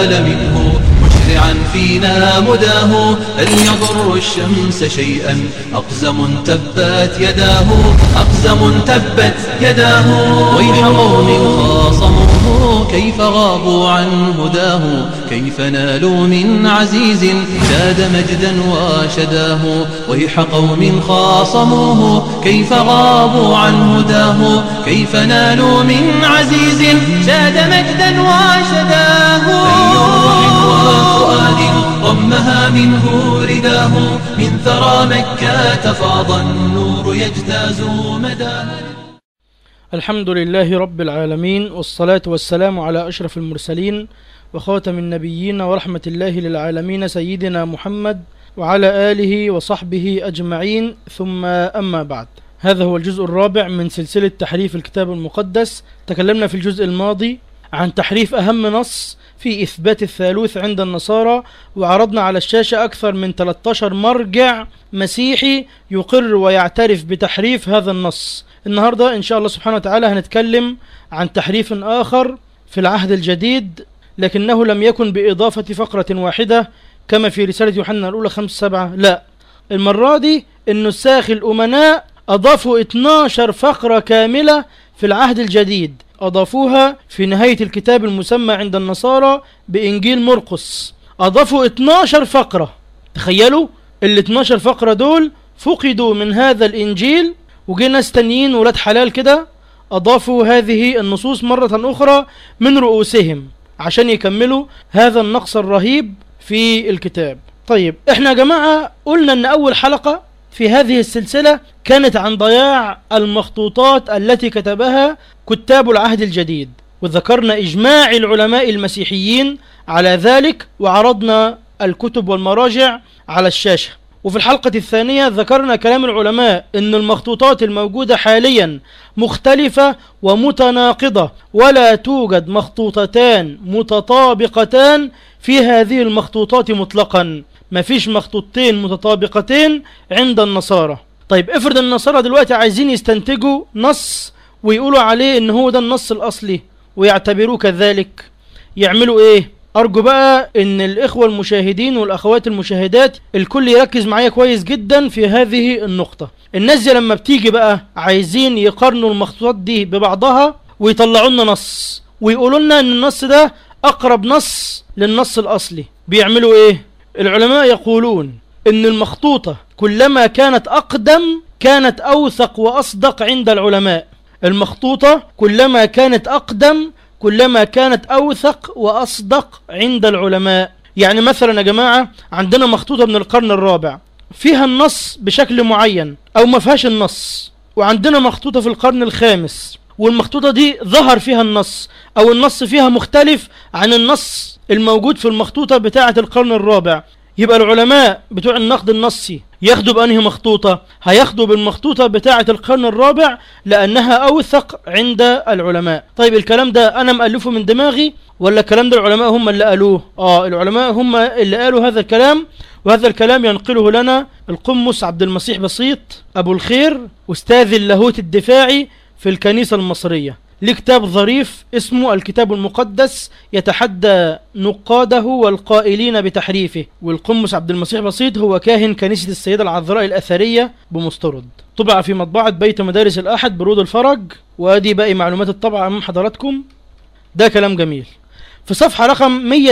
نال منه مشرعا فينا مداه لن يضر الشمس شيئا أقزم تبت يداه أقزم تبت يداه ويح قوم خاصموه كيف غابوا عن هداه كيف نالوا من عزيز زاد مجدا وشداه ويح قوم خاصموه كيف غابوا عن هداه كيف نالوا من عزيز زاد مجدا وشداه أي روح وفؤاد ضمها منه رداه من ثرى مكة فاض النور يجتاز مداه الحمد لله رب العالمين والصلاة والسلام على أشرف المرسلين وخاتم النبيين ورحمة الله للعالمين سيدنا محمد وعلى آله وصحبه أجمعين ثم أما بعد هذا هو الجزء الرابع من سلسلة تحريف الكتاب المقدس تكلمنا في الجزء الماضي عن تحريف أهم نص في إثبات الثالوث عند النصارى وعرضنا على الشاشة أكثر من 13 مرجع مسيحي يقر ويعترف بتحريف هذا النص النهاردة إن شاء الله سبحانه وتعالى هنتكلم عن تحريف آخر في العهد الجديد لكنه لم يكن بإضافة فقرة واحدة كما في رسالة يوحنا الأولى خمس سبعة لا المرة دي النساخ الأمناء أضافوا 12 فقرة كاملة في العهد الجديد أضافوها في نهاية الكتاب المسمى عند النصارى بإنجيل مرقس أضافوا 12 فقرة تخيلوا ال 12 فقرة دول فقدوا من هذا الإنجيل وجي ناس تانيين ولاد حلال كده أضافوا هذه النصوص مرة أخرى من رؤوسهم عشان يكملوا هذا النقص الرهيب في الكتاب طيب احنا يا جماعة قلنا ان اول حلقة في هذه السلسلة كانت عن ضياع المخطوطات التي كتبها كتاب العهد الجديد وذكرنا إجماع العلماء المسيحيين على ذلك وعرضنا الكتب والمراجع على الشاشة وفي الحلقة الثانية ذكرنا كلام العلماء أن المخطوطات الموجودة حاليا مختلفة ومتناقضة ولا توجد مخطوطتان متطابقتان في هذه المخطوطات مطلقا مفيش مخطوطتين متطابقتين عند النصارى طيب افرض النصارى دلوقتي عايزين يستنتجوا نص ويقولوا عليه ان هو ده النص الاصلي ويعتبروه كذلك يعملوا ايه ارجو بقى ان الاخوة المشاهدين والاخوات المشاهدات الكل يركز معايا كويس جدا في هذه النقطة الناس دي لما بتيجي بقى عايزين يقارنوا المخطوطات دي ببعضها ويطلعوا لنا نص ويقولوا لنا ان النص ده اقرب نص للنص الاصلي بيعملوا ايه العلماء يقولون ان المخطوطة كلما كانت اقدم كانت اوثق واصدق عند العلماء المخطوطة كلما كانت اقدم كلما كانت اوثق واصدق عند العلماء يعني مثلا يا جماعة عندنا مخطوطة من القرن الرابع فيها النص بشكل معين او ما فيهاش النص وعندنا مخطوطة في القرن الخامس والمخطوطة دي ظهر فيها النص او النص فيها مختلف عن النص الموجود في المخطوطة بتاعة القرن الرابع يبقى العلماء بتوع النقد النصي ياخدوا بأنهي مخطوطة هياخدوا بالمخطوطة بتاعة القرن الرابع لأنها أوثق عند العلماء طيب الكلام ده أنا مألفه من دماغي ولا الكلام ده العلماء هم اللي قالوه آه العلماء هم اللي قالوا هذا الكلام وهذا الكلام ينقله لنا القمص عبد المسيح بسيط أبو الخير أستاذ اللاهوت الدفاعي في الكنيسة المصرية ليه كتاب ظريف اسمه الكتاب المقدس يتحدى نقاده والقائلين بتحريفه والقمص عبد المسيح بسيط هو كاهن كنيسة السيدة العذراء الأثرية بمسترد طبع في مطبعة بيت مدارس الأحد برود الفرج وادي باقي معلومات الطبعة أمام حضراتكم ده كلام جميل في صفحة رقم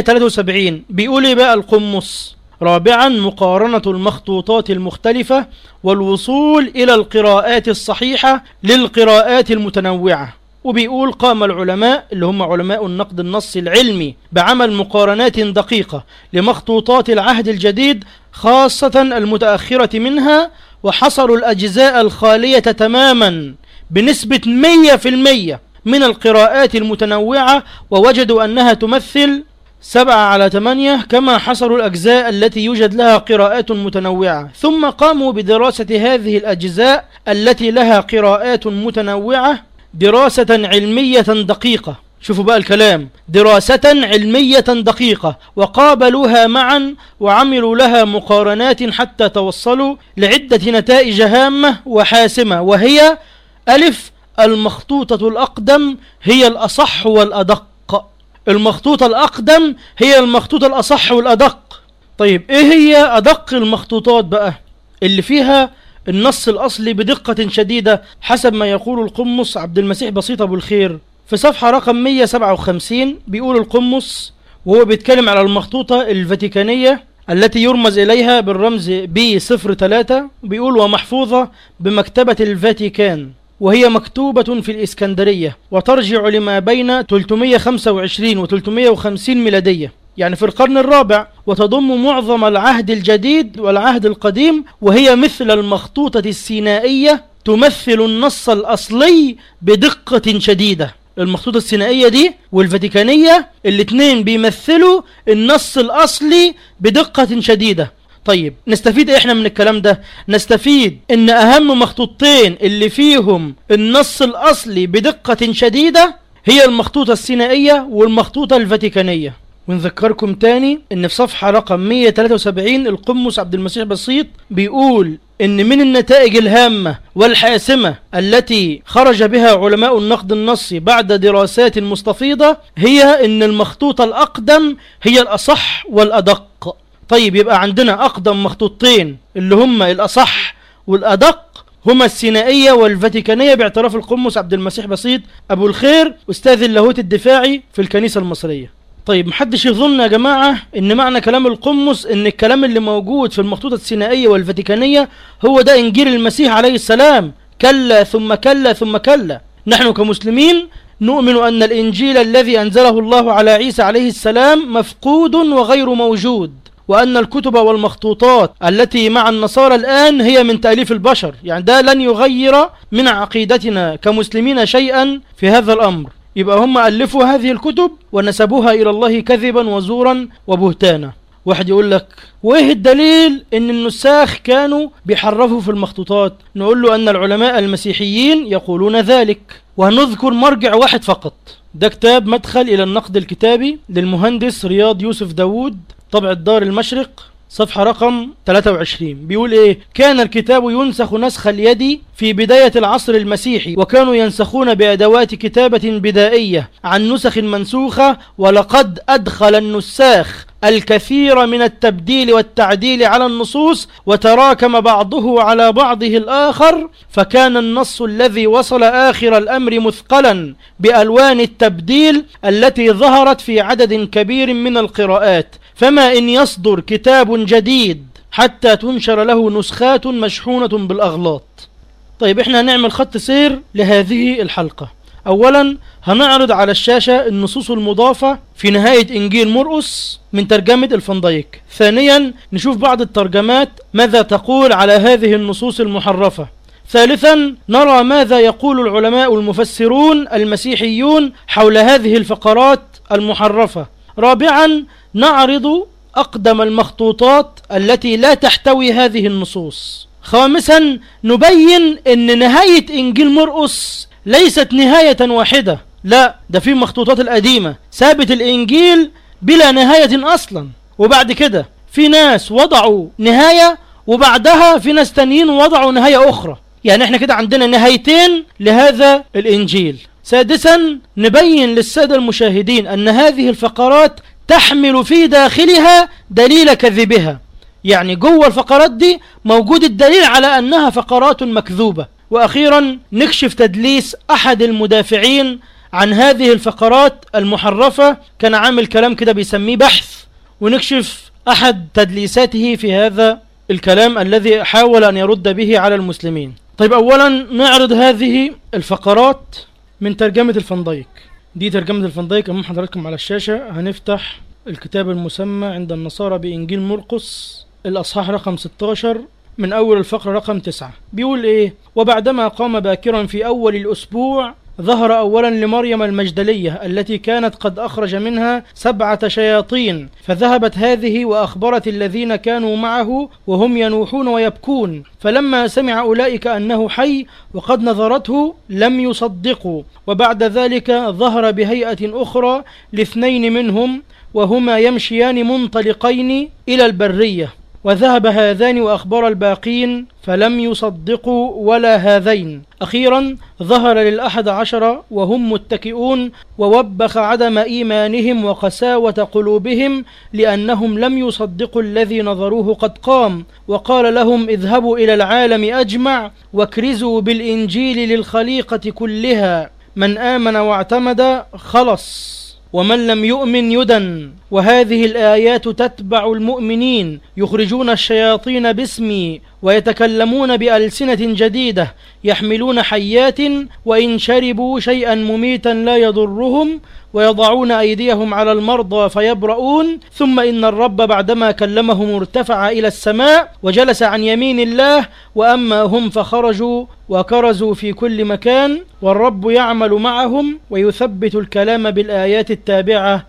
173 بيقول ايه بقى القمص رابعا مقارنة المخطوطات المختلفة والوصول إلى القراءات الصحيحة للقراءات المتنوعة وبيقول قام العلماء اللي هم علماء النقد النصي العلمي بعمل مقارنات دقيقة لمخطوطات العهد الجديد خاصة المتأخرة منها وحصروا الأجزاء الخالية تماما بنسبة 100% من القراءات المتنوعة ووجدوا أنها تمثل سبعة على ثمانية كما حصروا الأجزاء التي يوجد لها قراءات متنوعة ثم قاموا بدراسة هذه الأجزاء التي لها قراءات متنوعة دراسة علمية دقيقة شوفوا بقى الكلام دراسة علمية دقيقة وقابلوها معا وعملوا لها مقارنات حتى توصلوا لعدة نتائج هامة وحاسمة وهي ألف المخطوطة الأقدم هي الأصح والأدق المخطوطة الأقدم هي المخطوطة الأصح والأدق طيب إيه هي أدق المخطوطات بقى اللي فيها النص الأصلي بدقة شديدة حسب ما يقول القمص عبد المسيح بسيط أبو الخير في صفحة رقم 157 بيقول القمص وهو بيتكلم على المخطوطة الفاتيكانية التي يرمز إليها بالرمز بي صفر ثلاثة بيقول ومحفوظة بمكتبة الفاتيكان وهي مكتوبة في الإسكندرية وترجع لما بين 325 و 350 ميلادية يعني في القرن الرابع وتضم معظم العهد الجديد والعهد القديم وهي مثل المخطوطة السينائية تمثل النص الأصلي بدقة شديدة المخطوطة السينائية دي والفاتيكانية الاتنين بيمثلوا النص الأصلي بدقة شديدة طيب نستفيد إيه احنا من الكلام ده نستفيد ان اهم مخطوطتين اللي فيهم النص الاصلي بدقة شديدة هي المخطوطة السينائية والمخطوطة الفاتيكانية ونذكركم تاني ان في صفحة رقم 173 القمص عبد المسيح بسيط بيقول ان من النتائج الهامة والحاسمة التي خرج بها علماء النقد النصي بعد دراسات مستفيضة هي ان المخطوطة الاقدم هي الاصح والادق طيب يبقى عندنا اقدم مخطوطتين اللي هما الاصح والادق هما السينائية والفاتيكانية باعتراف القمص عبد المسيح بسيط ابو الخير استاذ اللاهوت الدفاعي في الكنيسة المصرية طيب محدش يظن يا جماعة ان معنى كلام القمص ان الكلام اللي موجود في المخطوطة السينائية والفاتيكانية هو ده انجيل المسيح عليه السلام كلا ثم كلا ثم كلا نحن كمسلمين نؤمن ان الانجيل الذي انزله الله على عيسى عليه السلام مفقود وغير موجود وأن الكتب والمخطوطات التي مع النصارى الآن هي من تأليف البشر يعني ده لن يغير من عقيدتنا كمسلمين شيئا في هذا الأمر يبقى هم ألفوا هذه الكتب ونسبوها إلى الله كذبا وزورا وبهتانا واحد يقول لك وايه الدليل ان النساخ كانوا بيحرفوا في المخطوطات نقول له ان العلماء المسيحيين يقولون ذلك وهنذكر مرجع واحد فقط ده كتاب مدخل الى النقد الكتابي للمهندس رياض يوسف داوود طبع دار المشرق صفحة رقم 23 بيقول ايه كان الكتاب ينسخ نسخ اليد في بداية العصر المسيحي وكانوا ينسخون بأدوات كتابة بدائية عن نسخ منسوخة ولقد أدخل النساخ الكثير من التبديل والتعديل على النصوص وتراكم بعضه على بعضه الآخر فكان النص الذي وصل آخر الأمر مثقلا بألوان التبديل التي ظهرت في عدد كبير من القراءات فما إن يصدر كتاب جديد حتى تنشر له نسخات مشحونة بالأغلاط طيب احنا هنعمل خط سير لهذه الحلقة اولا هنعرض على الشاشة النصوص المضافة في نهاية انجيل مرقس من ترجمة الفنديك ثانيا نشوف بعض الترجمات ماذا تقول على هذه النصوص المحرفة ثالثا نرى ماذا يقول العلماء المفسرون المسيحيون حول هذه الفقرات المحرفة رابعا نعرض أقدم المخطوطات التي لا تحتوي هذه النصوص خامسا نبين أن نهاية إنجيل مرقس ليست نهاية واحدة لا ده في مخطوطات القديمة ثابت الإنجيل بلا نهاية أصلا وبعد كده في ناس وضعوا نهاية وبعدها في ناس تانيين وضعوا نهاية أخرى يعني احنا كده عندنا نهايتين لهذا الإنجيل سادسا نبين للسادة المشاهدين أن هذه الفقرات تحمل في داخلها دليل كذبها يعني جوه الفقرات دي موجود الدليل على أنها فقرات مكذوبة وأخيرا نكشف تدليس أحد المدافعين عن هذه الفقرات المحرفة كان عامل كلام كده بيسميه بحث ونكشف أحد تدليساته في هذا الكلام الذي حاول أن يرد به على المسلمين طيب أولا نعرض هذه الفقرات من ترجمة الفنديك دي ترجمة الفنديك أمام حضراتكم على الشاشة هنفتح الكتاب المسمى عند النصارى بإنجيل مرقس الأصحاح رقم 16 من أول الفقرة رقم 9 بيقول إيه وبعدما قام باكرا في أول الأسبوع ظهر أولا لمريم المجدلية التي كانت قد أخرج منها سبعة شياطين فذهبت هذه وأخبرت الذين كانوا معه وهم ينوحون ويبكون فلما سمع أولئك أنه حي وقد نظرته لم يصدقوا وبعد ذلك ظهر بهيئة أخرى لاثنين منهم وهما يمشيان منطلقين إلى البرية وذهب هذان وأخبر الباقين فلم يصدقوا ولا هذين أخيرا ظهر للأحد عشر وهم متكئون ووبخ عدم إيمانهم وقساوة قلوبهم لأنهم لم يصدقوا الذي نظروه قد قام وقال لهم اذهبوا إلى العالم أجمع واكرزوا بالإنجيل للخليقة كلها من آمن واعتمد خلص ومن لم يؤمن يدن وهذه الآيات تتبع المؤمنين يخرجون الشياطين باسمي ويتكلمون بألسنة جديدة يحملون حيات وإن شربوا شيئا مميتا لا يضرهم ويضعون أيديهم على المرضى فيبرؤون ثم إن الرب بعدما كلمهم ارتفع إلى السماء وجلس عن يمين الله وأما هم فخرجوا وكرزوا في كل مكان والرب يعمل معهم ويثبت الكلام بالآيات التابعة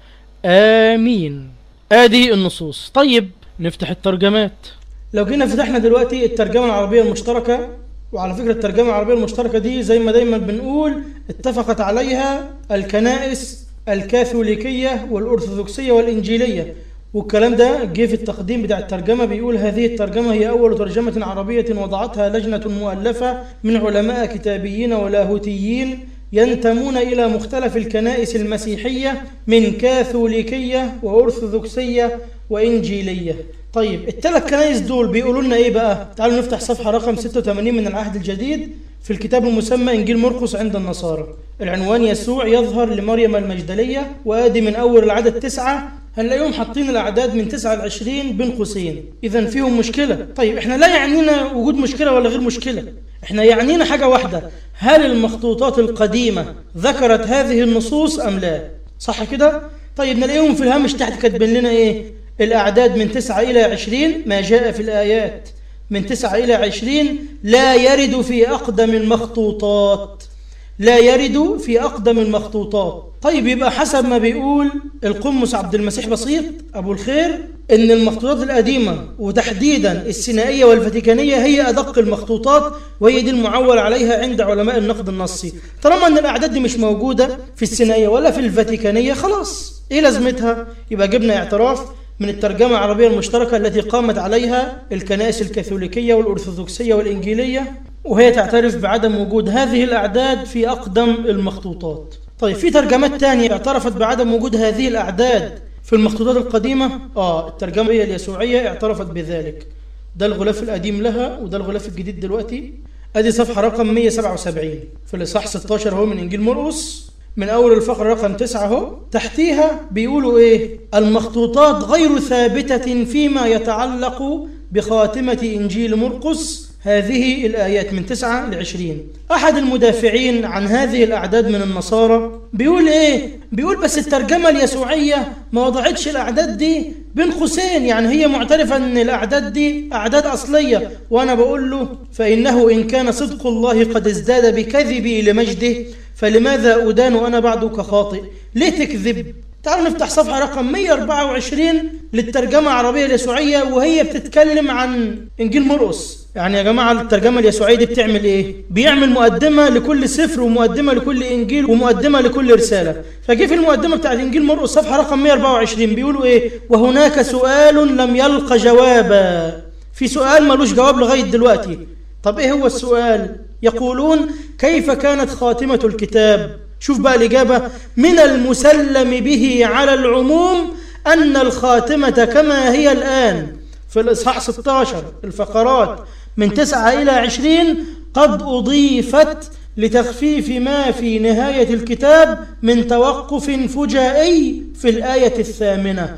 آمين آدي النصوص طيب نفتح الترجمات لو جينا فتحنا دلوقتي الترجمة العربية المشتركة وعلى فكرة الترجمة العربية المشتركة دي زي ما دايما بنقول اتفقت عليها الكنائس الكاثوليكية والأرثوذكسية والإنجيلية والكلام ده جه في التقديم بتاع الترجمة بيقول هذه الترجمة هي أول ترجمة عربية وضعتها لجنة مؤلفة من علماء كتابيين ولاهوتيين ينتمون إلى مختلف الكنائس المسيحية من كاثوليكية وأرثوذكسية وإنجيلية طيب الثلاث كنائس دول بيقولوا لنا إيه بقى؟ تعالوا نفتح صفحة رقم 86 من العهد الجديد في الكتاب المسمى إنجيل مرقس عند النصارى العنوان يسوع يظهر لمريم المجدلية وآدي من أول العدد تسعة هنلاقيهم حاطين الأعداد من 9 ل 20 بين قوسين إذا فيهم مشكلة طيب إحنا لا يعنينا وجود مشكلة ولا غير مشكلة إحنا يعنينا حاجة واحدة هل المخطوطات القديمة ذكرت هذه النصوص أم لا صح كده طيب نلاقيهم في الهامش تحت كاتبين لنا إيه الأعداد من 9 إلى 20 ما جاء في الآيات من 9 إلى 20 لا يرد في أقدم المخطوطات لا يرد في أقدم المخطوطات طيب يبقى حسب ما بيقول القمص عبد المسيح بسيط أبو الخير إن المخطوطات القديمة وتحديدا السينائية والفاتيكانية هي أدق المخطوطات وهي دي المعول عليها عند علماء النقد النصي طالما أن الأعداد دي مش موجودة في السينائية ولا في الفاتيكانية خلاص إيه لازمتها يبقى جبنا اعتراف من الترجمة العربية المشتركة التي قامت عليها الكنائس الكاثوليكية والأرثوذكسية والإنجيلية وهي تعترف بعدم وجود هذه الأعداد في أقدم المخطوطات طيب في ترجمات تانية اعترفت بعدم وجود هذه الأعداد في المخطوطات القديمة آه الترجمة اليسوعية اعترفت بذلك ده الغلاف القديم لها وده الغلاف الجديد دلوقتي ادي صفحة رقم 177 في الإصحاح 16 هو من إنجيل مرقس من أول الفقرة رقم 9 اهو تحتيها بيقولوا إيه المخطوطات غير ثابتة فيما يتعلق بخاتمة إنجيل مرقس هذه الآيات من 9 ل 20 أحد المدافعين عن هذه الأعداد من النصارى بيقول إيه؟ بيقول بس الترجمة اليسوعية ما وضعتش الأعداد دي بين قوسين يعني هي معترفة أن الأعداد دي أعداد أصلية وأنا بقول له فإنه إن كان صدق الله قد ازداد بكذبي لمجده فلماذا أدان أنا بعد كخاطئ ليه تكذب تعالوا نفتح صفحة رقم 124 للترجمة العربية اليسوعية وهي بتتكلم عن إنجيل مرقس يعني يا جماعة الترجمة اليسوعية دي بتعمل إيه؟ بيعمل مقدمة لكل سفر ومقدمة لكل إنجيل ومقدمة لكل رسالة فجي في المقدمة بتاعت إنجيل مرقس صفحة رقم 124 بيقولوا إيه؟ وهناك سؤال لم يلق جوابا في سؤال ملوش جواب لغاية دلوقتي طب إيه هو السؤال؟ يقولون كيف كانت خاتمة الكتاب؟ شوف بقى الإجابة من المسلم به على العموم أن الخاتمة كما هي الآن في الإصحاح 16 الفقرات من 9 إلى 20 قد أضيفت لتخفيف ما في نهاية الكتاب من توقف فجائي في الآية الثامنة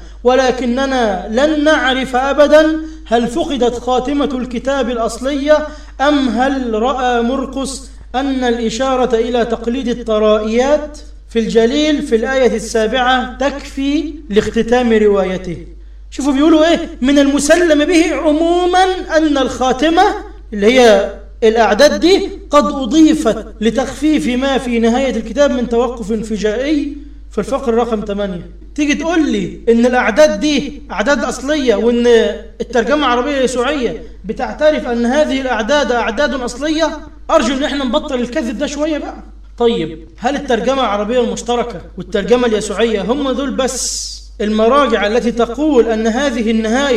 ولكننا لن نعرف أبدا هل فقدت خاتمة الكتاب الأصلية أم هل رأى مرقس أن الإشارة إلى تقليد الطرائيات في الجليل في الآية السابعة تكفي لاختتام روايته شوفوا بيقولوا إيه من المسلم به عموما أن الخاتمة اللي هي الأعداد دي قد أضيفت لتخفيف ما في نهاية الكتاب من توقف فجائي في الفقر رقم 8 تيجي تقول لي ان الاعداد دي اعداد اصليه وان الترجمه العربيه اليسوعيه بتعترف ان هذه الاعداد اعداد اصليه ارجو ان احنا نبطل الكذب ده شويه بقى طيب هل الترجمه العربيه المشتركه والترجمه اليسوعيه هم دول بس المراجع التي تقول ان هذه النهايه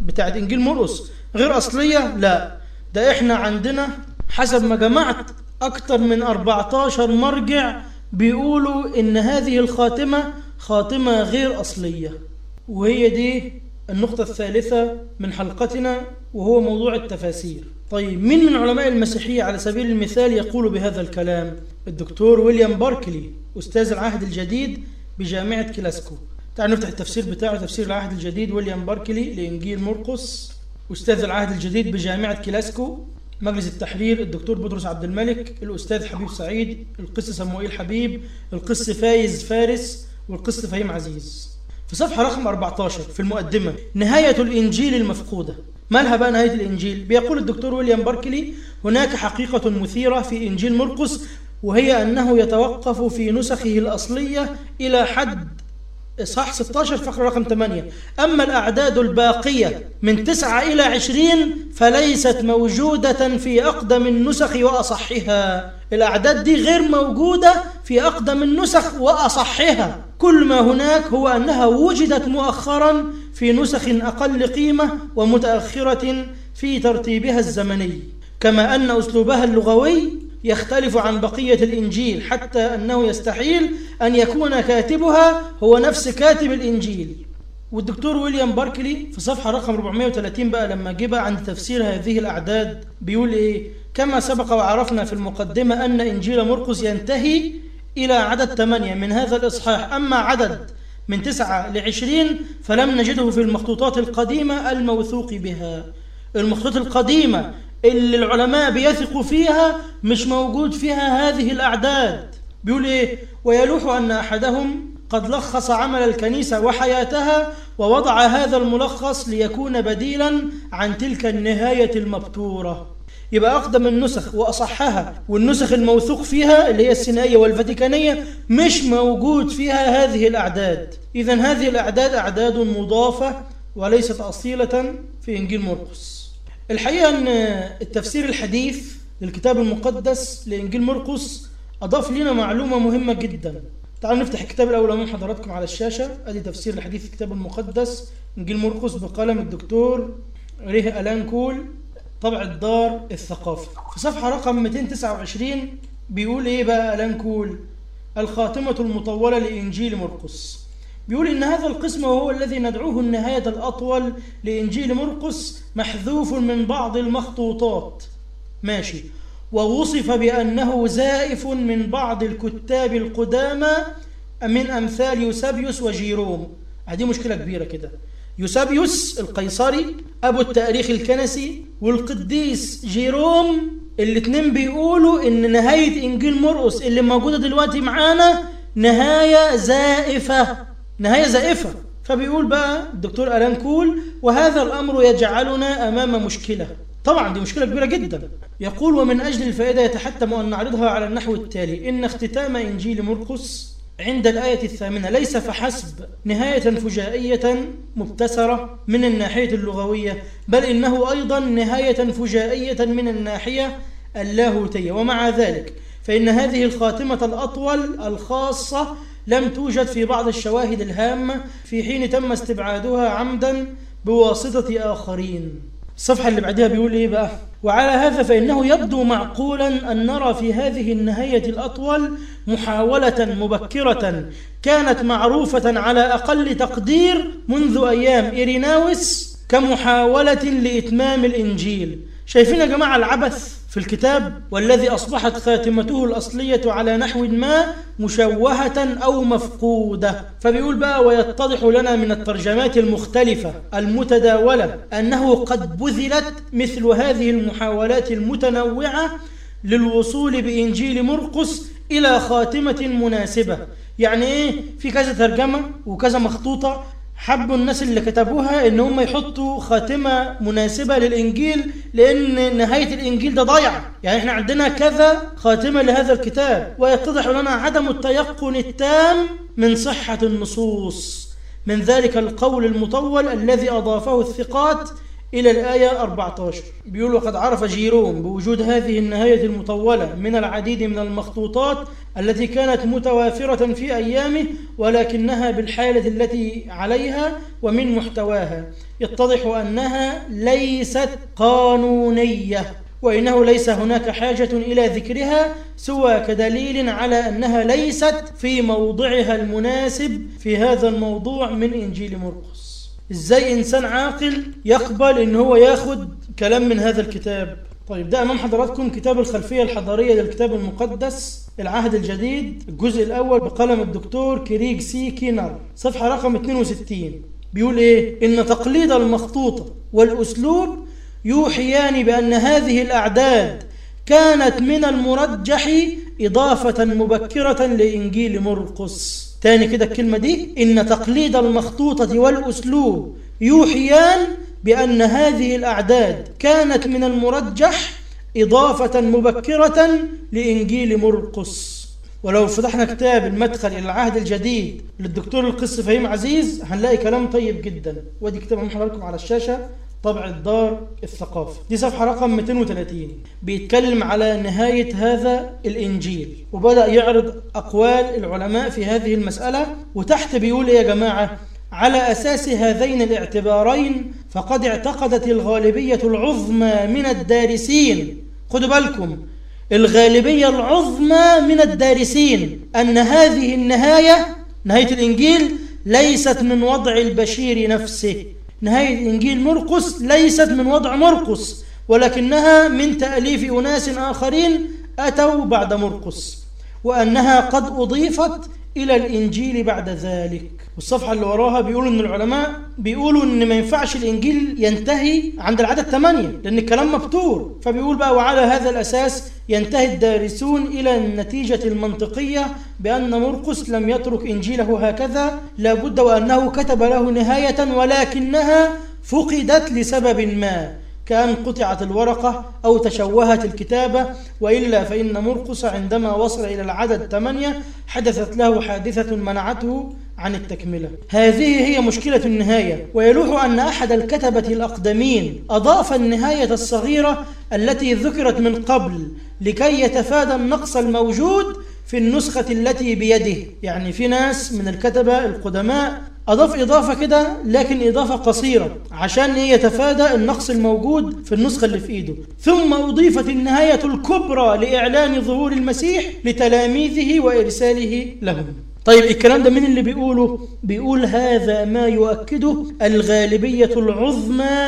بتاعت إنجيل مرقس غير أصلية لا ده إحنا عندنا حسب ما جمعت أكتر من 14 مرجع بيقولوا إن هذه الخاتمة خاتمة غير أصلية وهي دي النقطة الثالثة من حلقتنا وهو موضوع التفاسير طيب مين من علماء المسيحية على سبيل المثال يقول بهذا الكلام الدكتور ويليام باركلي أستاذ العهد الجديد بجامعة كلاسكو تعالوا نفتح التفسير بتاعه تفسير العهد الجديد ويليام باركلي لإنجيل مرقس أستاذ العهد الجديد بجامعة كلاسكو مجلس التحرير الدكتور بطرس عبد الملك الأستاذ حبيب سعيد القس صموئيل حبيب القس فايز فارس والقس فهيم عزيز في صفحة رقم 14 في المقدمة نهاية الإنجيل المفقودة مالها بقى نهاية الإنجيل بيقول الدكتور ويليام باركلي هناك حقيقة مثيرة في إنجيل مرقس وهي أنه يتوقف في نسخه الأصلية إلى حد إصحاح 16 فقرة رقم 8 أما الأعداد الباقية من 9 إلى 20 فليست موجودة في أقدم النسخ وأصحها الأعداد دي غير موجودة في أقدم النسخ وأصحها كل ما هناك هو أنها وجدت مؤخرا في نسخ أقل قيمة ومتأخرة في ترتيبها الزمني كما أن أسلوبها اللغوي يختلف عن بقية الإنجيل حتى أنه يستحيل أن يكون كاتبها هو نفس كاتب الإنجيل والدكتور ويليام باركلي في صفحة رقم 430 بقى لما جه بقى عند تفسير هذه الأعداد بيقول إيه كما سبق وعرفنا في المقدمة أن إنجيل مرقس ينتهي إلى عدد 8 من هذا الإصحاح أما عدد من 9 ل 20 فلم نجده في المخطوطات القديمة الموثوق بها المخطوطات القديمة اللي العلماء بيثقوا فيها مش موجود فيها هذه الأعداد بيقول إيه ويلوح أن أحدهم قد لخص عمل الكنيسة وحياتها ووضع هذا الملخص ليكون بديلا عن تلك النهاية المبتورة يبقى أقدم النسخ وأصحها والنسخ الموثوق فيها اللي هي السينائية والفاتيكانية مش موجود فيها هذه الأعداد إذا هذه الأعداد أعداد مضافة وليست أصيلة في إنجيل مرقس الحقيقة أن التفسير الحديث للكتاب المقدس لإنجيل مرقس أضاف لنا معلومة مهمة جدا تعالوا نفتح الكتاب الأول أمام حضراتكم على الشاشة أدي تفسير الحديث الكتاب المقدس إنجيل مرقس بقلم الدكتور ريه ألان كول طبع الدار الثقافي في صفحة رقم 229 بيقول إيه بقى ألان كول الخاتمة المطولة لإنجيل مرقس بيقول إن هذا القسم وهو الذي ندعوه النهاية الأطول لإنجيل مرقس محذوف من بعض المخطوطات ماشي ووصف بأنه زائف من بعض الكتاب القدامى من أمثال يوسابيوس وجيروم هذه مشكلة كبيرة كده يوسابيوس القيصري أبو التاريخ الكنسي والقديس جيروم الاثنين بيقولوا إن نهاية إنجيل مرقس اللي موجودة دلوقتي معانا نهاية زائفة نهاية زائفة فبيقول بقى الدكتور ألان كول وهذا الأمر يجعلنا أمام مشكلة طبعا دي مشكلة كبيرة جدا يقول ومن أجل الفائدة يتحتم أن نعرضها على النحو التالي إن اختتام إنجيل مرقس عند الآية الثامنة ليس فحسب نهاية فجائية مبتسرة من الناحية اللغوية بل إنه أيضا نهاية فجائية من الناحية اللاهوتية ومع ذلك فإن هذه الخاتمة الأطول الخاصة لم توجد في بعض الشواهد الهامة في حين تم استبعادها عمدا بواسطة آخرين الصفحة اللي بعدها بيقول إيه بقى وعلى هذا فإنه يبدو معقولا أن نرى في هذه النهاية الأطول محاولة مبكرة كانت معروفة على أقل تقدير منذ أيام إيريناوس كمحاولة لإتمام الإنجيل شايفين يا جماعة العبث في الكتاب والذي أصبحت خاتمته الأصلية على نحو ما مشوهة أو مفقودة فبيقول بقى ويتضح لنا من الترجمات المختلفة المتداولة أنه قد بذلت مثل هذه المحاولات المتنوعة للوصول بإنجيل مرقس إلى خاتمة مناسبة يعني إيه في كذا ترجمة وكذا مخطوطة حبوا الناس اللي كتبوها ان هم يحطوا خاتمة مناسبة للإنجيل لأن نهاية الإنجيل ده ضيع يعني احنا عندنا كذا خاتمة لهذا الكتاب ويتضح لنا عدم التيقن التام من صحة النصوص من ذلك القول المطول الذي أضافه الثقات إلى الآية 14 بيقول وقد عرف جيروم بوجود هذه النهاية المطولة من العديد من المخطوطات التي كانت متوافرة في أيامه ولكنها بالحالة التي عليها ومن محتواها يتضح أنها ليست قانونية وإنه ليس هناك حاجة إلى ذكرها سوى كدليل على أنها ليست في موضعها المناسب في هذا الموضوع من إنجيل مرقس إزاي إنسان عاقل يقبل إن هو ياخد كلام من هذا الكتاب طيب ده أمام حضراتكم كتاب الخلفية الحضارية للكتاب المقدس العهد الجديد الجزء الأول بقلم الدكتور كريج سي كينر صفحة رقم 62 بيقول إيه إن تقليد المخطوطة والأسلوب يوحيان بأن هذه الأعداد كانت من المرجح إضافة مبكرة لإنجيل مرقس تاني كده الكلمة دي إن تقليد المخطوطة والأسلوب يوحيان بأن هذه الأعداد كانت من المرجح إضافة مبكرة لإنجيل مرقس ولو فتحنا كتاب المدخل إلى العهد الجديد للدكتور القس فهيم عزيز هنلاقي كلام طيب جدا ودي كتاب أمام حضراتكم على الشاشة طبع الدار الثقافة دي صفحة رقم 230 بيتكلم على نهاية هذا الإنجيل وبدأ يعرض أقوال العلماء في هذه المسألة وتحت بيقول إيه يا جماعة على أساس هذين الاعتبارين فقد اعتقدت الغالبية العظمى من الدارسين خدوا بالكم الغالبية العظمى من الدارسين أن هذه النهاية نهاية الإنجيل ليست من وضع البشير نفسه نهاية إنجيل مرقس ليست من وضع مرقس ولكنها من تأليف أناس آخرين أتوا بعد مرقس وأنها قد أضيفت إلى الإنجيل بعد ذلك والصفحة اللي وراها بيقولوا إن العلماء بيقولوا إن ما ينفعش الإنجيل ينتهي عند العدد 8 لأن الكلام مبتور فبيقول بقى وعلى هذا الأساس ينتهي الدارسون إلى النتيجة المنطقية بأن مرقس لم يترك إنجيله هكذا لابد وأنه كتب له نهاية ولكنها فقدت لسبب ما كأن قطعت الورقة أو تشوهت الكتابة وإلا فإن مرقس عندما وصل إلى العدد ثمانية حدثت له حادثة منعته عن التكملة هذه هي مشكلة النهاية ويلوح أن أحد الكتبة الأقدمين أضاف النهاية الصغيرة التي ذكرت من قبل لكي يتفادى النقص الموجود في النسخة التي بيده يعني في ناس من الكتبة القدماء أضاف إضافة كده لكن إضافة قصيرة عشان يتفادى النقص الموجود في النسخة اللي في إيده ثم أضيفت النهاية الكبرى لإعلان ظهور المسيح لتلاميذه وإرساله لهم طيب الكلام ده مين اللي بيقوله؟ بيقول هذا ما يؤكده الغالبية العظمى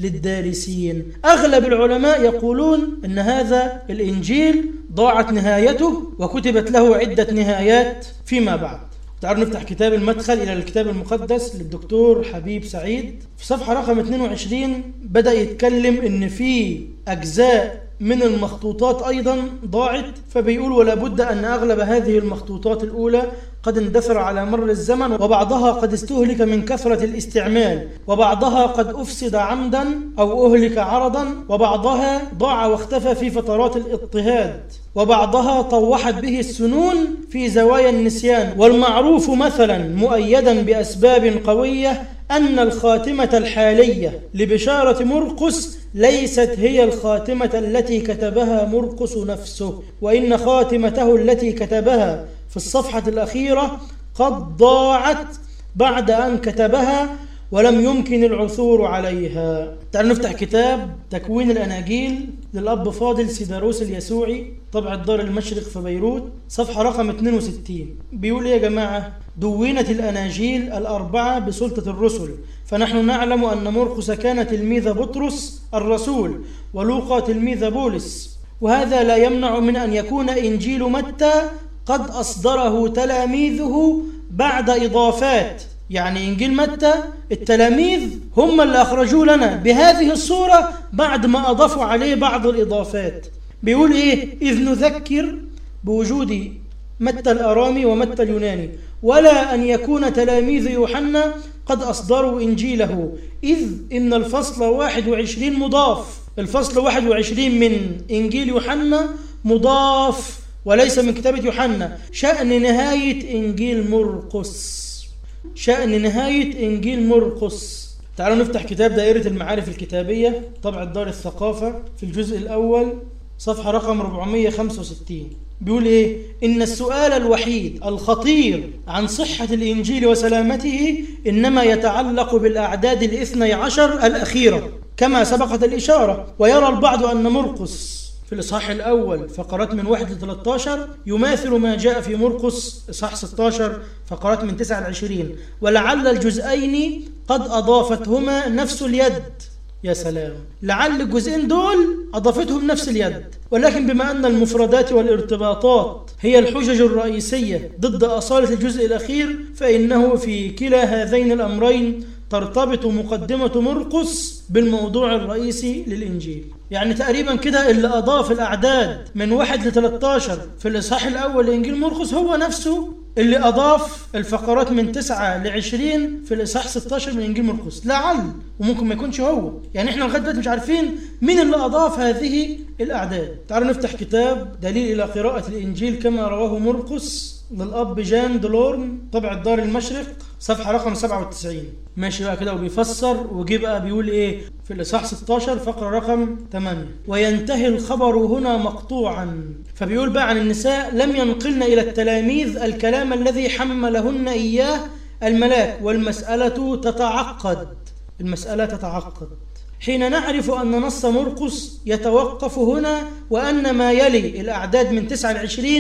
للدارسين أغلب العلماء يقولون أن هذا الإنجيل ضاعت نهايته وكتبت له عدة نهايات فيما بعد تعالوا نفتح كتاب المدخل إلى الكتاب المقدس للدكتور حبيب سعيد في صفحة رقم 22 بدأ يتكلم إن في أجزاء من المخطوطات أيضا ضاعت فبيقول ولا بد أن أغلب هذه المخطوطات الأولى قد اندثر على مر الزمن وبعضها قد استهلك من كثرة الاستعمال وبعضها قد أفسد عمدا أو أهلك عرضا وبعضها ضاع واختفى في فترات الاضطهاد وبعضها طوحت به السنون في زوايا النسيان والمعروف مثلا مؤيدا بأسباب قوية أن الخاتمة الحالية لبشارة مرقس ليست هي الخاتمة التي كتبها مرقس نفسه وإن خاتمته التي كتبها في الصفحة الأخيرة قد ضاعت بعد أن كتبها ولم يمكن العثور عليها تعالوا نفتح كتاب تكوين الأناجيل للأب فاضل سيداروس اليسوعي طبع الدار المشرق في بيروت صفحة رقم 62 بيقول إيه يا جماعة دونت الأناجيل الأربعة بسلطة الرسل فنحن نعلم أن مرقس كان تلميذ بطرس الرسول ولوقا تلميذ بولس وهذا لا يمنع من أن يكون إنجيل متى قد أصدره تلاميذه بعد إضافات يعني إنجيل متى التلاميذ هم اللي أخرجوه لنا بهذه الصورة بعد ما أضافوا عليه بعض الإضافات بيقول إيه إذ نذكر بوجود متى الأرامي ومتى اليوناني ولا أن يكون تلاميذ يوحنا قد أصدروا إنجيله إذ إن الفصل 21 مضاف الفصل 21 من إنجيل يوحنا مضاف وليس من كتابة يوحنا شأن نهاية إنجيل مرقس شأن نهاية إنجيل مرقس تعالوا نفتح كتاب دائرة المعارف الكتابية طبع الدار الثقافة في الجزء الأول صفحة رقم 465 بيقول إيه إن السؤال الوحيد الخطير عن صحة الإنجيل وسلامته إنما يتعلق بالأعداد الاثني عشر الأخيرة كما سبقت الإشارة ويرى البعض أن مرقس في الإصحاح الأول فقرات من 1 ل 13 يماثل ما جاء في مرقس إصحاح 16 فقرات من 9 ل 20 ولعل الجزئين قد أضافتهما نفس اليد يا سلام لعل الجزئين دول أضافتهم نفس اليد ولكن بما أن المفردات والارتباطات هي الحجج الرئيسية ضد أصالة الجزء الأخير فإنه في كلا هذين الأمرين ترتبط مقدمة مرقس بالموضوع الرئيسي للإنجيل يعني تقريبا كده اللي أضاف الأعداد من 1 ل 13 في الإصحاح الأول لإنجيل مرقس هو نفسه اللي أضاف الفقرات من 9 ل 20 في الإصحاح 16 من إنجيل مرقس لعل وممكن ما يكونش هو يعني إحنا لغاية دلوقتي مش عارفين مين اللي أضاف هذه الأعداد تعالوا نفتح كتاب دليل إلى قراءة الإنجيل كما رواه مرقس للأب جان دولورن طبع الدار المشرق صفحة رقم 97 ماشي بقى كده وبيفسر وجي بقى بيقول ايه في الإصحاح 16 فقرة رقم 8 وينتهي الخبر هنا مقطوعا فبيقول بقى عن النساء لم ينقلن إلى التلاميذ الكلام الذي حملهن إياه الملاك والمسألة تتعقد المسألة تتعقد حين نعرف أن نص مرقس يتوقف هنا وأن ما يلي الأعداد من 9 ل 20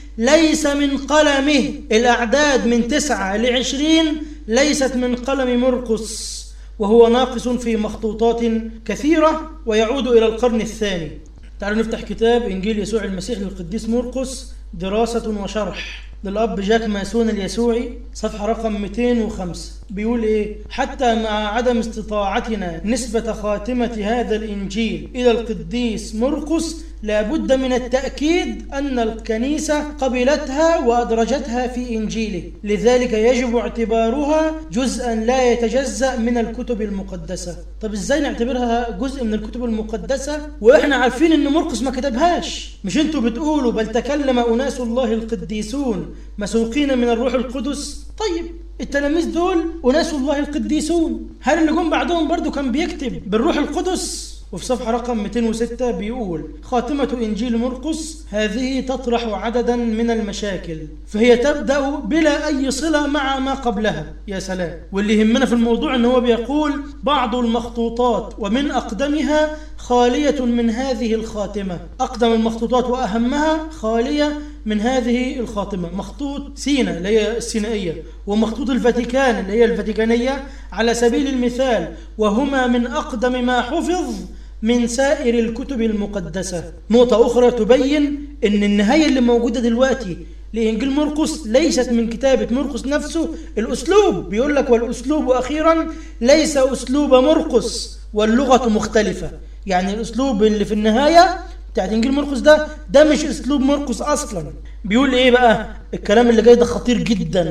ليس من قلمه الأعداد من 9 ل 20 ليست من قلم مرقس وهو ناقص في مخطوطات كثيرة ويعود إلى القرن الثاني تعالوا نفتح كتاب إنجيل يسوع المسيح للقديس مرقس دراسة وشرح للأب جاك ماسون اليسوعي صفحة رقم 205 بيقول إيه حتى مع عدم استطاعتنا نسبة خاتمة هذا الإنجيل إلى القديس مرقس لابد من التأكيد أن الكنيسة قبلتها وأدرجتها في إنجيله لذلك يجب اعتبارها جزءا لا يتجزأ من الكتب المقدسة طب إزاي نعتبرها جزء من الكتب المقدسة وإحنا عارفين أن مرقس ما كتبهاش مش أنتوا بتقولوا بل تكلم أناس الله القديسون مسوقين من الروح القدس طيب التلاميذ دول أناس الله القديسون هل اللي جم بعدهم برضو كان بيكتب بالروح القدس وفي صفحة رقم 206 بيقول خاتمة إنجيل مرقس هذه تطرح عددا من المشاكل فهي تبدأ بلا أي صلة مع ما قبلها يا سلام واللي يهمنا في الموضوع أنه هو بيقول بعض المخطوطات ومن أقدمها خالية من هذه الخاتمة أقدم المخطوطات وأهمها خالية من هذه الخاتمة مخطوط سينا اللي هي السينائية ومخطوط الفاتيكان اللي هي الفاتيكانية على سبيل المثال وهما من أقدم ما حفظ من سائر الكتب المقدسة نقطة أخرى تبين أن النهاية اللي موجودة دلوقتي لإنجيل مرقس ليست من كتابة مرقس نفسه الأسلوب بيقول لك والأسلوب أخيرا ليس أسلوب مرقس واللغة مختلفة يعني الأسلوب اللي في النهاية بتاعت إنجيل مرقس ده ده مش أسلوب مرقس أصلا بيقول إيه بقى الكلام اللي جاي ده خطير جدا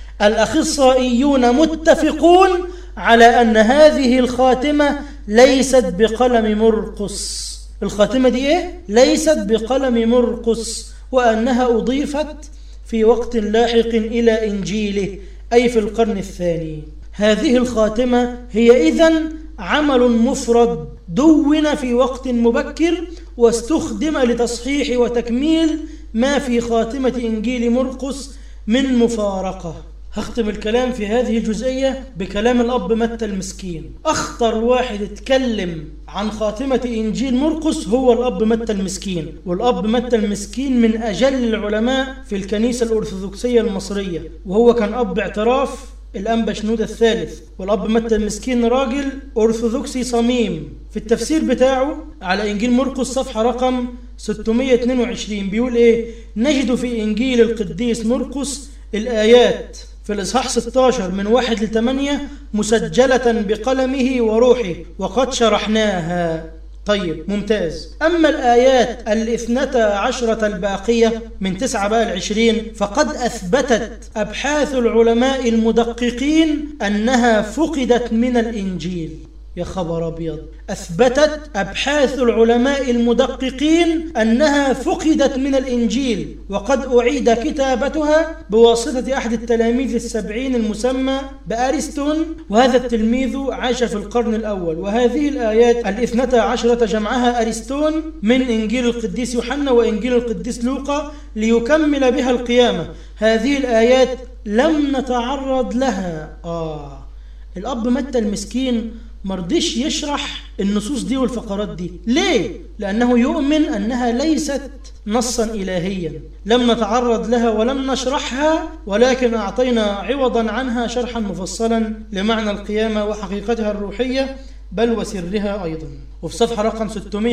الأخصائيون متفقون على أن هذه الخاتمة ليست بقلم مرقس الخاتمة دي إيه؟ ليست بقلم مرقس وأنها أضيفت في وقت لاحق إلى إنجيله أي في القرن الثاني هذه الخاتمة هي إذن عمل مفرد دون في وقت مبكر واستخدم لتصحيح وتكميل ما في خاتمة إنجيل مرقس من مفارقة هختم الكلام في هذه الجزئية بكلام الأب متى المسكين أخطر واحد اتكلم عن خاتمة إنجيل مرقس هو الأب متى المسكين والأب متى المسكين من أجل العلماء في الكنيسة الأرثوذكسية المصرية وهو كان أب اعتراف الأنبا شنودة الثالث والأب متى المسكين راجل أرثوذكسي صميم في التفسير بتاعه على إنجيل مرقس صفحة رقم 622 بيقول إيه نجد في إنجيل القديس مرقس الآيات في الإصحاح 16 من 1 ل 8 مسجلة بقلمه وروحه وقد شرحناها طيب ممتاز أما الآيات الاثنتا عشرة الباقية من تسعة بقى العشرين فقد أثبتت أبحاث العلماء المدققين أنها فقدت من الإنجيل يا خبر أبيض أثبتت أبحاث العلماء المدققين أنها فقدت من الإنجيل وقد أعيد كتابتها بواسطة أحد التلاميذ السبعين المسمى بأرسطون وهذا التلميذ عاش في القرن الأول وهذه الآيات الاثنتا عشرة جمعها أرسطون من إنجيل القديس يوحنا وإنجيل القديس لوقا ليكمل بها القيامة هذه الآيات لم نتعرض لها آه الأب متى المسكين مرضيش يشرح النصوص دي والفقرات دي ليه؟ لأنه يؤمن أنها ليست نصا إلهيا لم نتعرض لها ولم نشرحها ولكن أعطينا عوضا عنها شرحا مفصلا لمعنى القيامة وحقيقتها الروحية بل وسرها أيضا وفي صفحة رقم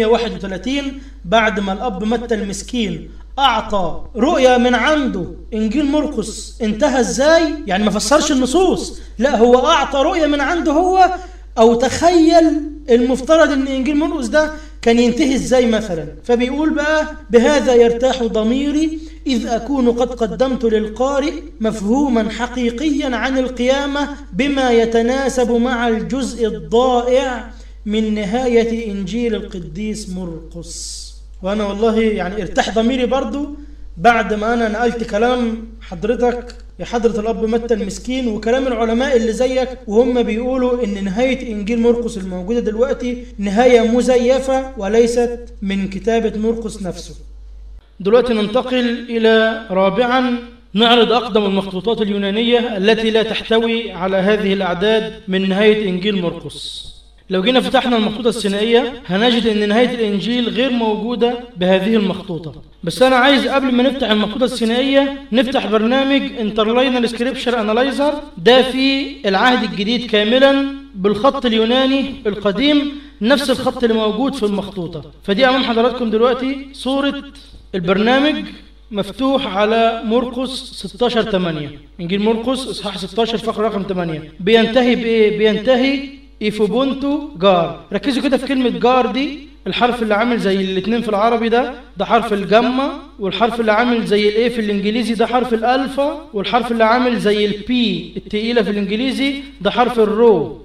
631 بعد ما الأب متى المسكين أعطى رؤية من عنده إنجيل مرقس انتهى إزاي يعني ما فسرش النصوص لا هو أعطى رؤية من عنده هو أو تخيل المفترض أن إنجيل مرقس ده كان ينتهي إزاي مثلا فبيقول بقى بهذا يرتاح ضميري إذ أكون قد قدمت للقارئ مفهوما حقيقيا عن القيامة بما يتناسب مع الجزء الضائع من نهاية إنجيل القديس مرقس وأنا والله يعني ارتاح ضميري برضو بعد ما أنا نقلت كلام حضرتك يا حضرة الأب متى المسكين وكلام العلماء اللي زيك وهم بيقولوا إن نهاية إنجيل مرقس الموجودة دلوقتي نهاية مزيفة وليست من كتابة مرقس نفسه دلوقتي ننتقل إلى رابعا نعرض أقدم المخطوطات اليونانية التي لا تحتوي على هذه الأعداد من نهاية إنجيل مرقس لو جينا فتحنا المخطوطة السينائية هنجد أن نهاية الإنجيل غير موجودة بهذه المخطوطة بس أنا عايز قبل ما نفتح المخطوطة السينائية نفتح برنامج Interlinear Scripture Analyzer ده في العهد الجديد كاملا بالخط اليوناني القديم نفس الخط اللي موجود في المخطوطة فدي أمام حضراتكم دلوقتي صورة البرنامج مفتوح على مرقس 16 8 انجيل مرقس اصحاح 16 فقره رقم 8 بينتهي بايه بينتهي ايفوبونتو جار ركزوا كده في كلمه جار دي الحرف اللي عامل زي الاثنين في العربي ده ده حرف الجاما والحرف اللي عامل زي الايه في الانجليزي ده حرف الالفا والحرف اللي عامل زي البي التقيله في الانجليزي ده حرف الرو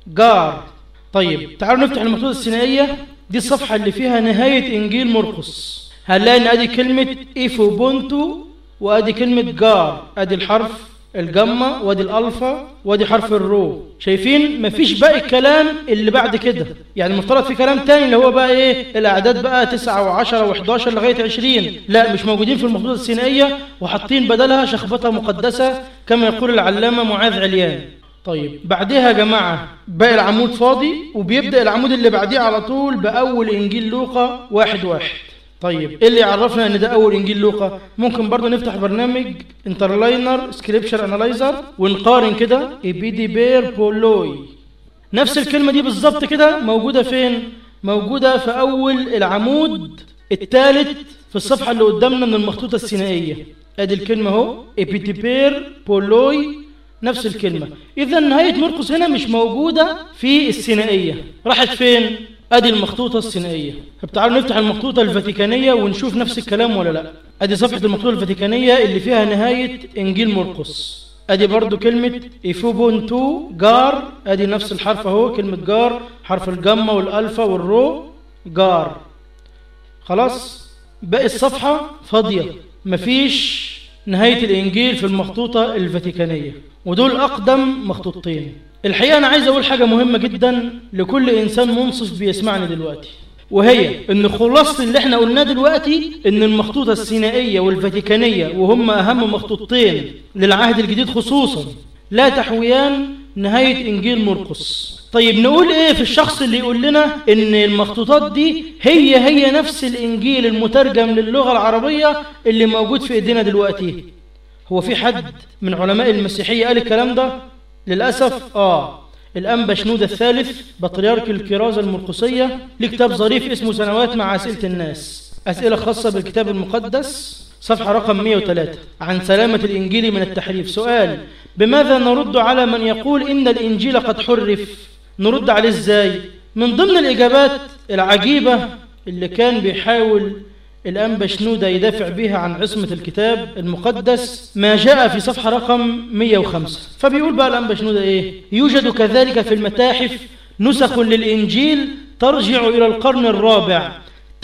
جار طيب تعالوا نفتح المخطوطه السينائيه دي الصفحه اللي فيها نهايه انجيل مرقس هنلاقي ان ادي كلمه ايفوبونتو وادي كلمه جار ادي الحرف الجاما وادي الالفا وادي حرف الرو شايفين مفيش باقي الكلام اللي بعد كده يعني المفترض في كلام تاني اللي هو بقى ايه الاعداد بقى 9 و10 و11 لغايه 20 لا مش موجودين في المخطوطه السينائيه وحاطين بدلها شخبطه مقدسه كما يقول العلامه معاذ عليان طيب بعدها يا جماعة باقي العمود فاضي وبيبدأ العمود اللي بعديه على طول بأول إنجيل لوقا واحد واحد طيب ايه اللي يعرفنا ان ده اول انجيل لوقا ممكن برضو نفتح برنامج انترلاينر سكريبشر انالايزر ونقارن كده ايبيدي بير بولوي نفس الكلمة دي بالظبط كده موجودة فين موجودة في اول العمود الثالث في الصفحة اللي قدامنا من المخطوطة السينائية ادي الكلمة اهو ايبيدي بير بولوي نفس الكلمة اذا نهاية مرقس هنا مش موجودة في السينائية راحت فين ادي المخطوطه السينائيه طب تعالوا نفتح المخطوطه الفاتيكانيه ونشوف نفس الكلام ولا لا ادي صفحه المخطوطه الفاتيكانيه اللي فيها نهايه انجيل مرقس ادي برضو كلمه ايفوبونتو جار ادي نفس الحرف اهو كلمه جار حرف الجاما والالفا والرو جار خلاص باقي الصفحه فاضيه مفيش نهايه الانجيل في المخطوطه الفاتيكانيه ودول اقدم مخطوطتين الحقيقة أنا عايز أقول حاجة مهمة جدا لكل إنسان منصف بيسمعني دلوقتي وهي إن خلاصة اللي إحنا قلناه دلوقتي إن المخطوطة السينائية والفاتيكانية وهم أهم مخطوطتين للعهد الجديد خصوصا لا تحويان نهاية إنجيل مرقس طيب نقول إيه في الشخص اللي يقول لنا إن المخطوطات دي هي هي نفس الإنجيل المترجم للغة العربية اللي موجود في إيدينا دلوقتي هو في حد من علماء المسيحية قال الكلام ده للأسف آه الأنبا شنودة الثالث بطريرك الكرازة المرقسية لكتاب ظريف اسمه سنوات مع أسئلة الناس أسئلة خاصة بالكتاب المقدس صفحة رقم 103 عن سلامة الإنجيل من التحريف سؤال بماذا نرد على من يقول إن الإنجيل قد حرف نرد عليه إزاي من ضمن الإجابات العجيبة اللي كان بيحاول الأنبا شنودة يدافع بها عن عصمة الكتاب المقدس ما جاء في صفحة رقم 105 فبيقول بقى الأنبا شنودة إيه يوجد كذلك في المتاحف نسخ للإنجيل ترجع إلى القرن الرابع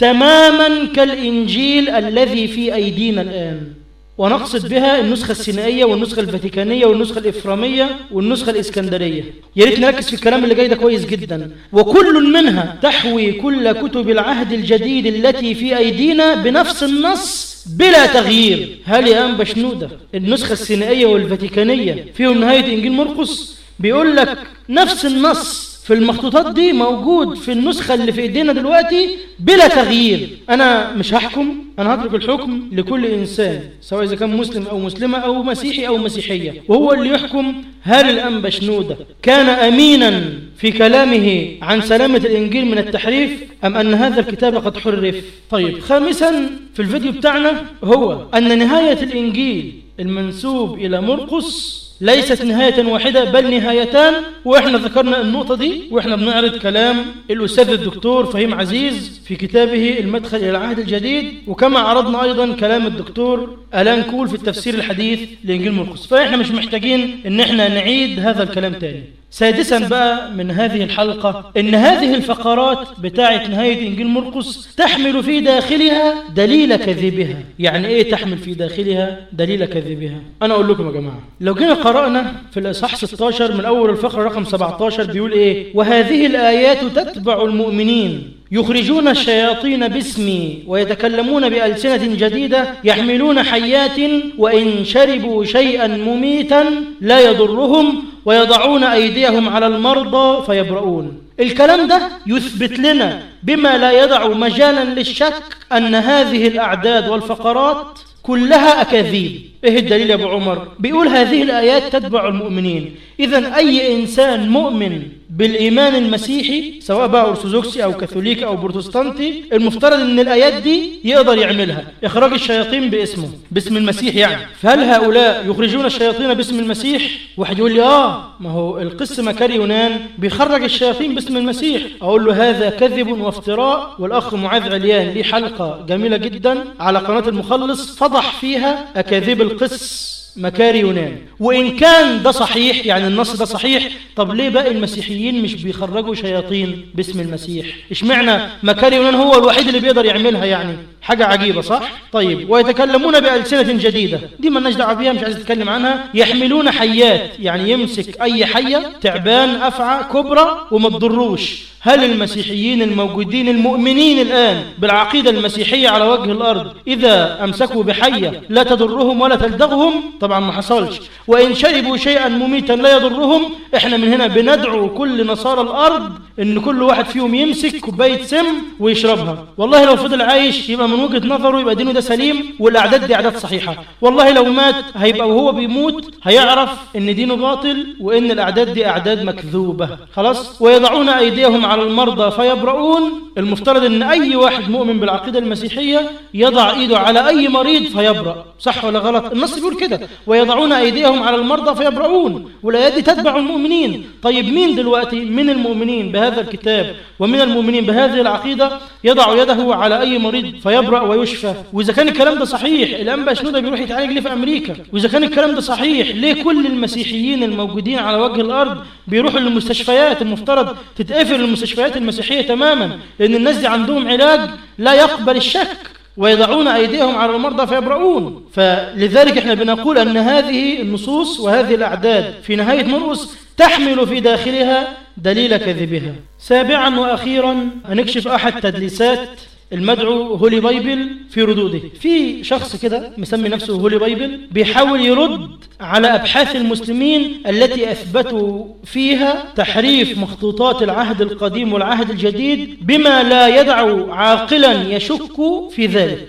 تماما كالإنجيل الذي في أيدينا الآن ونقصد بها النسخة السينائية والنسخة الفاتيكانية والنسخة الإفرامية والنسخة الإسكندرية يا ريت نركز في الكلام اللي جاي ده كويس جدا وكل منها تحوي كل كتب العهد الجديد التي في أيدينا بنفس النص بلا تغيير هل يا أنبا شنودة النسخة السينائية والفاتيكانية فيهم نهاية إنجيل مرقس بيقول لك نفس النص في المخطوطات دي موجود في النسخة اللي في ايدينا دلوقتي بلا تغيير انا مش هحكم انا هترك الحكم لكل انسان سواء اذا كان مسلم او مسلمة او مسيحي او مسيحية وهو اللي يحكم هل الانبا شنودة كان امينا في كلامه عن سلامة الانجيل من التحريف ام ان هذا الكتاب قد حرف طيب خامسا في الفيديو بتاعنا هو ان نهاية الانجيل المنسوب الى مرقس ليست نهاية واحدة بل نهايتان وإحنا ذكرنا النقطة دي وإحنا بنعرض كلام الأستاذ الدكتور فهيم عزيز في كتابه المدخل إلى العهد الجديد وكما عرضنا أيضا كلام الدكتور ألان كول في التفسير الحديث لإنجيل مرقس فإحنا مش محتاجين إن إحنا نعيد هذا الكلام تاني سادسا بقى من هذه الحلقة إن هذه الفقرات بتاعة نهاية إنجيل مرقس تحمل في داخلها دليل كذبها يعني إيه تحمل في داخلها دليل كذبها أنا أقول لكم يا جماعة لو جينا قرأنا في الإصحاح 16 من أول الفقرة رقم 17 بيقول إيه وهذه الآيات تتبع المؤمنين يخرجون الشياطين باسمي ويتكلمون بألسنة جديدة يحملون حيات وإن شربوا شيئا مميتا لا يضرهم ويضعون أيديهم على المرضى فيبرؤون الكلام ده يثبت لنا بما لا يدع مجالا للشك أن هذه الأعداد والفقرات كلها أكاذيب إيه الدليل يا أبو عمر بيقول هذه الآيات تتبع المؤمنين إذا أي إنسان مؤمن بالإيمان المسيحي سواء بقى أرثوذكسي أو كاثوليكي أو بروتستانتي المفترض أن الآيات دي يقدر يعملها إخراج الشياطين باسمه باسم المسيح يعني فهل هؤلاء يخرجون الشياطين باسم المسيح واحد يقول لي آه ما هو القس مكاري يونان بيخرج الشياطين باسم المسيح أقول له هذا كذب وافتراء والأخ معاذ عليان ليه حلقة جميلة جدا على قناة المخلص فضح فيها أكاذيب القس مكاري يونان وإن كان ده صحيح يعني النص ده صحيح طب ليه باقي المسيحيين مش بيخرجوا شياطين باسم المسيح اشمعنى مكاري يونان هو الوحيد اللي بيقدر يعملها يعني حاجة عجيبة صح؟ طيب ويتكلمون بألسنة جديدة دي ما نجدع بيها مش عايز اتكلم عنها يحملون حيات يعني يمسك أي حية تعبان أفعى كبرى وما تضروش هل المسيحيين الموجودين المؤمنين الآن بالعقيدة المسيحية على وجه الأرض إذا أمسكوا بحية لا تضرهم ولا تلدغهم طبعا ما حصلش وإن شربوا شيئا مميتا لا يضرهم إحنا من هنا بندعو كل نصارى الأرض إن كل واحد فيهم يمسك كوباية سم ويشربها والله لو فضل عايش يبقى من وجهة نظره يبقى دينه ده سليم والأعداد دي أعداد صحيحة والله لو مات هيبقى وهو بيموت هيعرف إن دينه باطل وإن الأعداد دي أعداد مكذوبة خلاص ويضعون أيديهم على المرضى فيبرؤون المفترض ان اي واحد مؤمن بالعقيدة المسيحية يضع ايده على اي مريض فيبرأ صح ولا غلط النص بيقول كده ويضعون ايديهم على المرضى فيبرؤون والايات دي تتبع المؤمنين طيب مين دلوقتي من المؤمنين بهذا الكتاب ومن المؤمنين بهذه العقيدة يضع يده على اي مريض فيبرأ ويشفى واذا كان الكلام ده صحيح الانبا شنودة بيروح يتعالج ليه في امريكا واذا كان الكلام ده صحيح ليه كل المسيحيين الموجودين على وجه الارض بيروحوا للمستشفيات المفترض تتقفل المستشفيات المسيحية تماما لأن الناس دي عندهم علاج لا يقبل الشك ويضعون أيديهم على المرضى فيبرؤون فلذلك احنا بنقول أن هذه النصوص وهذه الأعداد في نهاية مرقس تحمل في داخلها دليل كذبها سابعا وأخيرا هنكشف أحد تدليسات المدعو هولي بايبل في ردوده في شخص كده مسمي نفسه هولي بايبل بيحاول يرد على أبحاث المسلمين التي أثبتوا فيها تحريف مخطوطات العهد القديم والعهد الجديد بما لا يدع عاقلا يشك في ذلك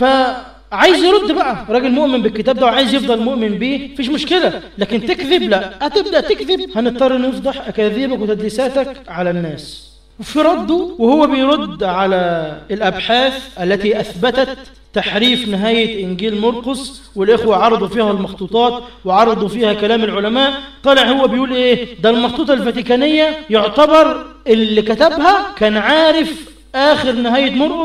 فعايز يرد بقى راجل مؤمن بالكتاب ده وعايز يفضل مؤمن بيه مفيش مشكلة لكن تكذب لا هتبدأ تكذب هنضطر نفضح أكاذيبك وتدليساتك على الناس وفي رده وهو بيرد على الأبحاث التي أثبتت تحريف نهاية إنجيل مرقس والإخوة عرضوا فيها المخطوطات وعرضوا فيها كلام العلماء طلع هو بيقول إيه ده المخطوطة الفاتيكانية يعتبر اللي كتبها كان عارف آخر نهاية مرقس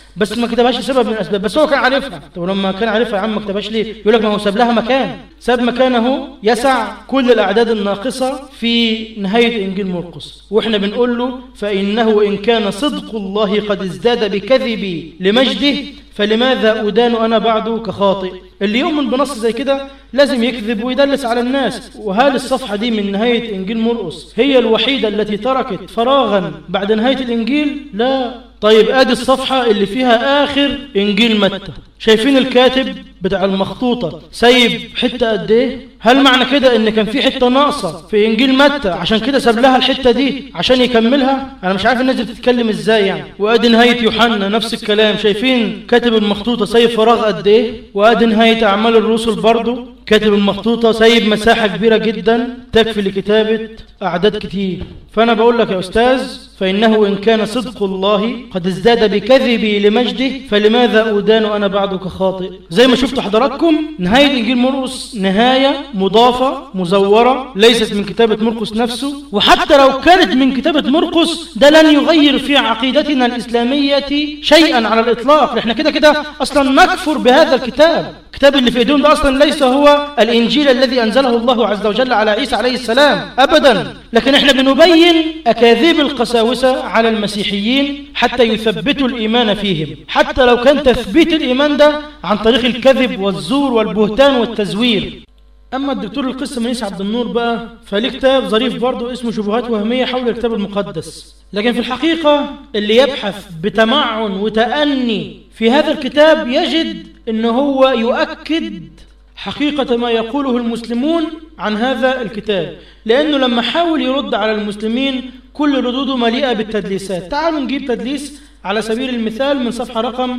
بس ما كتبهاش لسبب من الاسباب بس هو كان عارفها طب لما كان عارفها يا عم ما كتبهاش ليه يقول لك ما هو ساب لها مكان ساب مكانه يسع كل الاعداد الناقصه في نهايه انجيل مرقس واحنا بنقول له فانه ان كان صدق الله قد ازداد بكذبي لمجده فلماذا أدان أنا بعده كخاطئ اللي يؤمن بنص زي كده لازم يكذب ويدلس على الناس وهل الصفحة دي من نهاية إنجيل مرقس هي الوحيدة التي تركت فراغا بعد نهاية الإنجيل لا طيب ادي الصفحة اللي فيها آخر إنجيل متى شايفين الكاتب بتاع المخطوطة سايب حتة قد إيه هل معنى كده إن كان في حتة ناقصة في إنجيل متى عشان كده ساب لها الحتة دي عشان يكملها أنا مش عارف الناس دي بتتكلم إزاي يعني وادي نهاية يوحنا نفس الكلام شايفين كاتب المخطوطة سايب فراغ قد إيه وادي نهاية أعمال الرسل برضه كاتب المخطوطة سايب مساحة كبيرة جدا تكفي لكتابة أعداد كتير فأنا بقول لك يا أستاذ فإنه إن كان صدق الله قد ازداد بكذبي لمجده فلماذا أدان أنا بعدك خاطئ زي ما شفتوا حضراتكم نهاية إنجيل مرقس نهاية مضافة مزورة ليست من كتابة مرقس نفسه وحتى لو كانت من كتابة مرقس ده لن يغير في عقيدتنا الإسلامية شيئا على الإطلاق احنا كده كده أصلا نكفر بهذا الكتاب الكتاب اللي في ايديهم ده اصلا ليس هو الانجيل الذي انزله الله عز وجل على عيسى عليه السلام ابدا لكن احنا بنبين اكاذيب القساوسه على المسيحيين حتى يثبتوا الايمان فيهم حتى لو كان تثبيت الايمان ده عن طريق الكذب والزور والبهتان والتزوير اما الدكتور القس منيس عبد النور بقى فليه كتاب ظريف برضه اسمه شبهات وهميه حول الكتاب المقدس لكن في الحقيقه اللي يبحث بتمعن وتاني في هذا الكتاب يجد ان هو يؤكد حقيقة ما يقوله المسلمون عن هذا الكتاب لأنه لما حاول يرد على المسلمين كل ردوده مليئة بالتدليسات تعالوا نجيب تدليس على سبيل المثال من صفحة رقم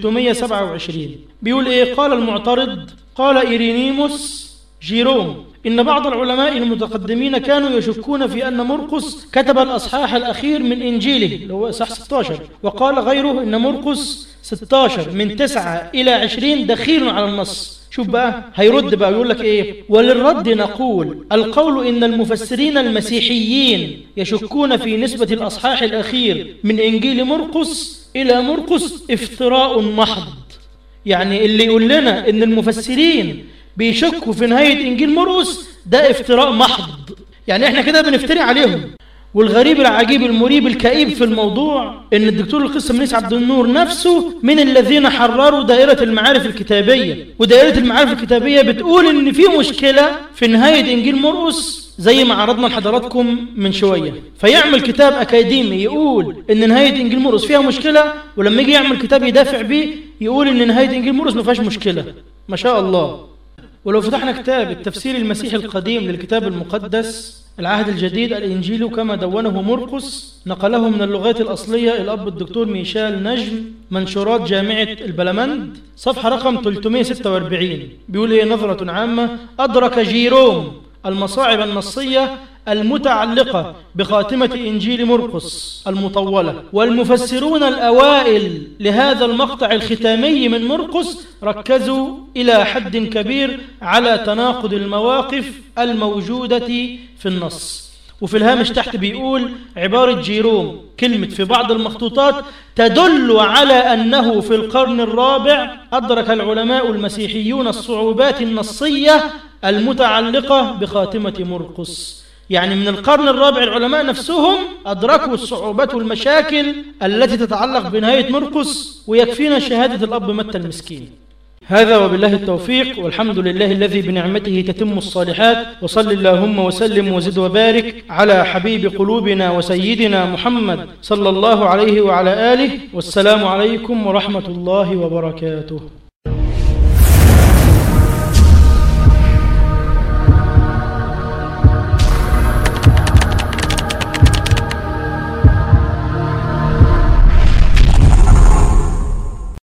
327 بيقول إيه قال المعترض قال إيرينيموس جيروم إن بعض العلماء المتقدمين كانوا يشكون في أن مرقس كتب الأصحاح الأخير من إنجيله اللي هو إصحاح 16 وقال غيره إن مرقس 16 من 9 إلى 20 دخيل على النص شوف بقى هيرد بقى يقول لك ايه وللرد نقول القول ان المفسرين المسيحيين يشكون في نسبة الاصحاح الاخير من انجيل مرقس الى مرقس افتراء محض يعني اللي يقول لنا ان المفسرين بيشكوا في نهاية انجيل مرقس ده افتراء محض يعني احنا كده بنفتري عليهم والغريب العجيب المريب الكئيب في الموضوع ان الدكتور القس منيس عبد النور نفسه من الذين حرروا دائرة المعارف الكتابية ودائرة المعارف الكتابية بتقول ان في مشكلة في نهاية انجيل مرقس زي ما عرضنا لحضراتكم من شوية فيعمل كتاب أكاديمي يقول إن نهاية إنجيل مرقس فيها مشكلة ولما يجي يعمل كتاب يدافع بيه يقول إن نهاية إنجيل مرقس ما فيهاش مشكلة ما شاء الله ولو فتحنا كتاب التفسير المسيحي القديم للكتاب المقدس العهد الجديد الإنجيل كما دونه مرقس نقله من اللغات الأصلية الأب الدكتور ميشال نجم منشورات جامعة البلمند صفحة رقم 346 بيقول إيه نظرة عامة أدرك جيروم المصاعب النصية المتعلقة بخاتمة إنجيل مرقس المطولة والمفسرون الأوائل لهذا المقطع الختامي من مرقس ركزوا إلى حد كبير على تناقض المواقف الموجودة في النص وفي الهامش تحت بيقول عبارة جيروم كلمة في بعض المخطوطات تدل على أنه في القرن الرابع أدرك العلماء المسيحيون الصعوبات النصية المتعلقة بخاتمة مرقس يعني من القرن الرابع العلماء نفسهم أدركوا الصعوبات والمشاكل التي تتعلق بنهاية مرقس ويكفينا شهادة الأب متى المسكين هذا وبالله التوفيق والحمد لله الذي بنعمته تتم الصالحات وصل اللهم وسلم وزد وبارك على حبيب قلوبنا وسيدنا محمد صلى الله عليه وعلى آله والسلام عليكم ورحمة الله وبركاته